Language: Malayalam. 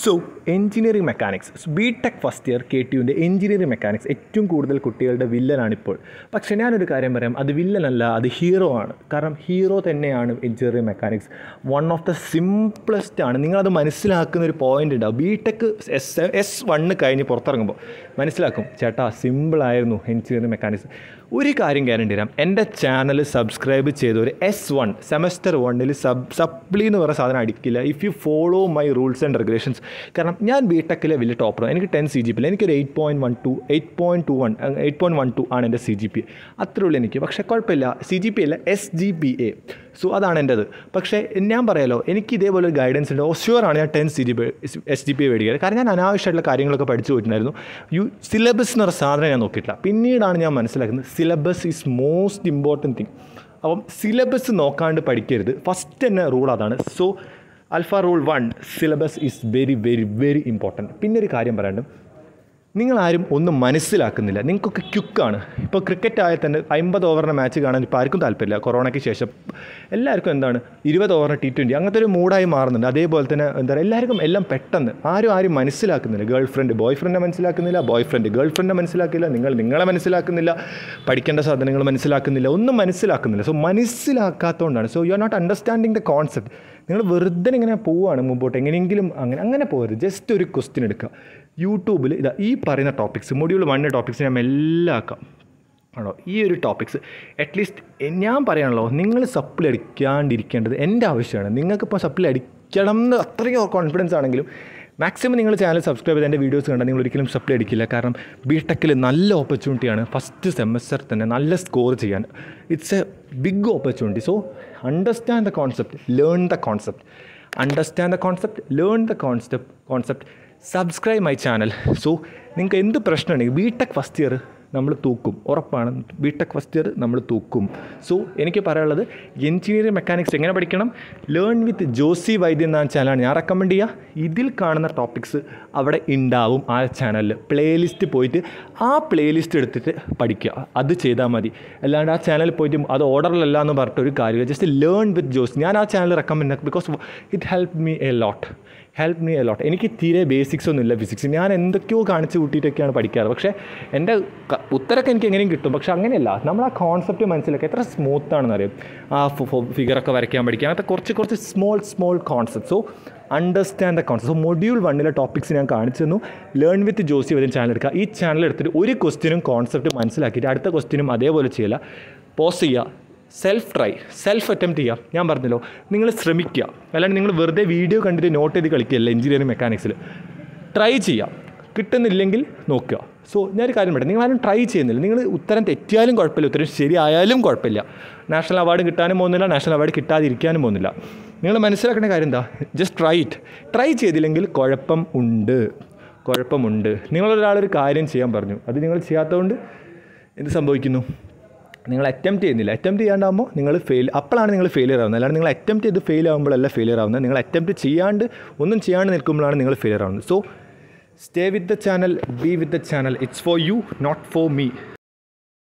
so engineering mechanics B Tech first year K T യുവിൻ്റെ എഞ്ചിനീയറിംഗ് മെക്കാനിക്സ് ഏറ്റവും കൂടുതൽ കുട്ടികളുടെ വില്ലനാണിപ്പോൾ പക്ഷേ ഞാനൊരു കാര്യം പറയാം അത് വില്ലനല്ല അത് ഹീറോ ആണ് കാരണം ഹീറോ തന്നെയാണ് engineering mechanics one of the simplest ആണ് നിങ്ങളത് മനസ്സിലാക്കുന്ന ഒരു പോയിൻ്റ് ഉണ്ടാവും B Tech S S one കഴിഞ്ഞ് പുറത്തിറങ്ങുമ്പോൾ മനസ്സിലാക്കും ചേട്ടാ സിമ്പിളായിരുന്നു എഞ്ചിനീയറിംഗ് മെക്കാനിക്സ് ഒരു കാര്യം ഗ്യാരണ്ടി തരാം എൻ്റെ ചാനൽ സബ്സ്ക്രൈബ് ചെയ്തവർ എസ് വൺ സെമസ്റ്റർ വണ്ണിൽ സബ് സപ്ലി എന്ന് പറയുന്ന സാധനം അടിക്കില്ല if you follow my rules and regulations കാരണം ഞാൻ ബി ടെക്കിലെ വലിയ ടോപ്പറാണ് എനിക്ക് ടെൻ സി ജി പി എനിക്കൊരു eight point one two eight point two one eight point one two ആണ് എൻ്റെ സി ജി പി അത്രേ ഉള്ളൂ എനിക്ക് പക്ഷേ കുഴപ്പമില്ല സി ജി പി അല്ല S G P A so അതാണ് എൻ്റെത് പക്ഷേ ഞാൻ പറയാലോ എനിക്ക് ഇതേപോലെ ഒരു ഗൈഡൻസ് ഉണ്ട് ഓസ്യൂറാണ് ഞാൻ ten C G P S G P മേടിക്കുക കാരണം ഞാൻ അനാവശ്യമായിട്ടുള്ള കാര്യങ്ങളൊക്കെ പഠിച്ചു പോയിട്ടുണ്ടായിരുന്നു യു സിലബസ് എന്ന് പറഞ്ഞ സാധനം ഞാൻ നോക്കിയിട്ടില്ല പിന്നീടാണ് ഞാൻ മനസ്സിലാക്കുന്നത് syllabus is most important thing അപ്പം സിലബസ് നോക്കാണ്ട് പഠിക്കരുത് ഫസ്റ്റ് തന്നെ റൂൾ അതാണ് so alpha rule one syllabus is very very very important പിന്നെ ഒരു കാര്യം പറയാണ്ട് നിങ്ങളാരും ഒന്നും മനസ്സിലാക്കുന്നില്ല നിങ്ങൾക്കൊക്കെ ക്യുക്കാണ് ഇപ്പോൾ ക്രിക്കറ്റ് ആയാൽ തന്നെ അമ്പത് ഓവറിൻ്റെ മാച്ച് കാണാൻ ഇപ്പോൾ ആർക്കും താല്പര്യമില്ല കൊറോണയ്ക്ക് ശേഷം എല്ലാവർക്കും എന്താണ് ഇരുപത് ഓവറിന് ടി ട്വൻറ്റി അങ്ങനത്തെ ഒരു മൂഡായി മാറുന്നുണ്ട് അതേപോലെ തന്നെ എന്താ പറയുക എല്ലാവർക്കും എല്ലാം പെട്ടെന്ന് ആരും ആരും മനസ്സിലാക്കുന്നില്ല ഗേൾ ഫ്രണ്ട് ബോയ് ഫ്രണ്ടിനെ മനസ്സിലാക്കുന്നില്ല ബോയ് ഫ്രണ്ട് ഗേൾ ഫ്രണ്ടിനെ മനസ്സിലാക്കില്ല നിങ്ങൾ നിങ്ങളെ മനസ്സിലാക്കുന്നില്ല പഠിക്കേണ്ട സാധനങ്ങൾ മനസ്സിലാക്കുന്നില്ല ഒന്നും മനസ്സിലാക്കുന്നില്ല സോ മനസ്സിലാക്കാത്തതുകൊണ്ടാണ് so you are not understanding the concept നിങ്ങൾ വെറുതെ ഇങ്ങനെ പോവുകയാണ് മുമ്പോട്ട് എങ്ങനെയെങ്കിലും അങ്ങനെ അങ്ങനെ പോകരുത് ജസ്റ്റ് ഒരു ക്വസ്റ്റ്യൻ എടുക്കുക യൂട്യൂബിൽ ഇതാ ഈ പറയുന്ന ടോപ്പിക്സ് മൊഡ്യൂൾ വണ്ണിൻ്റെ ടോപ്പിക്സ് ഞാൻ മെല്ലെ ആക്കാം ആണോ ഈ ഒരു ടോപ്പിക്സ് അറ്റ്ലീസ്റ്റ് ഞാൻ പറയാണല്ലോ നിങ്ങൾ സപ്ലി അടിക്കാണ്ടിരിക്കേണ്ടത് എൻ്റെ ആവശ്യമാണ് നിങ്ങൾക്കിപ്പോൾ സപ്ലി അടിക്കണം എന്ന് അത്രയും കോൺഫിഡൻസ് ആണെങ്കിലും മാക്സിമം നിങ്ങൾ ചാനൽ സബ്സ്ക്രൈബ് ചെയ്ത് എൻ്റെ വീഡിയോസ് കണ്ടാൽ നിങ്ങൾ ഒരിക്കലും സപ്ലി അടിക്കില്ല കാരണം ബി ടെക്കിൽ നല്ല ഓപ്പർച്യൂണിറ്റിയാണ് ഫസ്റ്റ് സെമസ്റ്റർ തന്നെ നല്ല സ്കോർ ചെയ്യാൻ it's a big opportunity so understand the concept learn the concept understand the concept learn the concept concept subscribe my channel so നിങ്ങൾക്ക് എന്ത് പ്രശ്നമുണ്ടെങ്കിൽ ബി ടെക് ഫസ്റ്റ് ഇയർ നമ്മൾ തൂക്കും ഉറപ്പാണ് ബി ടെക് ഫസ്റ്റ് ഇയർ നമ്മൾ തൂക്കും സോ എനിക്ക് പറയാനുള്ളത് എഞ്ചിനീയറിംഗ് മെക്കാനിക്സ് എങ്ങനെ പഠിക്കണം ലേൺ വിത്ത് ജോസി വൈദ്യ എന്ന ചാനലാണ് ഞാൻ റെക്കമെൻഡ് ചെയ്യുക ഇതിൽ കാണുന്ന ടോപ്പിക്സ് അവിടെ ഉണ്ടാവും ആ ചാനലിൽ പ്ലേലിസ്റ്റ് പോയിട്ട് ആ പ്ലേലിസ്റ്റ് എടുത്തിട്ട് പഠിക്കുക അത് ചെയ്താൽ മതി അല്ലാണ്ട് ആ ചാനലിൽ പോയിട്ട് അത് ഓർഡറിലല്ല എന്ന് പറഞ്ഞിട്ട് ഒരു കാര്യമില്ല ജസ്റ്റ് ലേൺ വിത്ത് ജോസ് ഞാൻ ആ channel recommend because it help me a lot help me a lot എനിക്ക് തീരെ ബേസിക്സ് ഒന്നുമില്ല ഫിസിക്സ് ഞാൻ എന്തൊക്കെയോ കാണിച്ച് കൂട്ടിയിട്ടൊക്കെയാണ് പഠിക്കാറ് പക്ഷേ എൻ്റെ ക- ഉത്തരമൊക്കെ എനിക്ക് എങ്ങനെയും കിട്ടും പക്ഷേ അങ്ങനെയല്ല നമ്മൾ ആ കോൺസെപ്റ്റ് മനസ്സിലാക്കുക എത്ര സ്മൂത്താണെന്ന് അറിയാം ആ ഫിഗറൊക്കെ വരയ്ക്കാൻ പഠിക്കുക അങ്ങനത്തെ കുറച്ച് കുറച്ച് small small concept so understand the concept so module വണ്ണിലെ ടോപ്പിക്സ് ഞാൻ കാണിച്ചു തന്നു ലേൺ വിത്ത് ജോസി വരും ചാനൽ എടുക്കുക ഈ ചാനൽ എടുത്തിട്ട് ഒരു ക്വസ്റ്റിനും കോൺസെപ്റ്റ് മനസ്സിലാക്കിയിട്ട് അടുത്ത ക്വസ്റ്റിനും അതേപോലെ ചെയ്യില്ല പോസ് ചെയ്യുക സെൽഫ് ട്രൈ സെൽഫ് അറ്റംപ്റ്റ് ചെയ്യുക ഞാൻ പറഞ്ഞല്ലോ നിങ്ങൾ ശ്രമിക്കുക അല്ലാണ്ട് നിങ്ങൾ വെറുതെ വീഡിയോ കണ്ടിട്ട് നോട്ട് ചെയ്ത് കളിക്കുകയല്ല എഞ്ചിനീയറിംഗ് മെക്കാനിക്സിൽ ട്രൈ ചെയ്യുക കിട്ടുന്നില്ലെങ്കിൽ നോക്കുക സോ ഞാനൊരു കാര്യം പറയാം നിങ്ങളാരും ട്രൈ ചെയ്യുന്നില്ല നിങ്ങൾ ഉത്തരം തെറ്റിയാലും കുഴപ്പമില്ല ഉത്തരം ശരിയായാലും കുഴപ്പമില്ല നാഷണൽ അവാർഡ് കിട്ടാനും പോകുന്നില്ല നാഷണൽ അവാർഡ് കിട്ടാതിരിക്കാനും പോകുന്നില്ല നിങ്ങൾ മനസ്സിലാക്കേണ്ട കാര്യം എന്താ ജസ്റ്റ് ട്രൈ ഇറ്റ് ട്രൈ ചെയ്തില്ലെങ്കിൽ കുഴപ്പം ഉണ്ട് കുഴപ്പമുണ്ട് നിങ്ങളൊരാളൊരു കാര്യം ചെയ്യാൻ പറഞ്ഞു അത് നിങ്ങൾ ചെയ്യാത്തതുകൊണ്ട് എന്ത് സംഭവിക്കുന്നു നിങ്ങൾ അറ്റംപ്റ്റ് ചെയ്യുന്നില്ല അറ്റംപ്റ്റ് ചെയ്യാണ്ടാകുമ്പോൾ നിങ്ങൾ ഫെയിൽ അപ്പോഴാണ് നിങ്ങൾ ഫെയിലിയർ ആവുന്നത് അല്ലാണ്ട് നിങ്ങൾ അറ്റംപ്റ്റ് ചെയ്ത് ഫെയിൽ ആകുമ്പോഴല്ല ഫെയിലിയർ ആവുന്നത് നിങ്ങൾ അറ്റംപ്റ്റ് ചെയ്യാണ്ട് ഒന്നും ചെയ്യാണ്ട് നിൽക്കുമ്പോഴാണ് നിങ്ങൾ ഫെയിലിയർ ആവുന്നത് so stay with the channel be with the channel it's for you not for me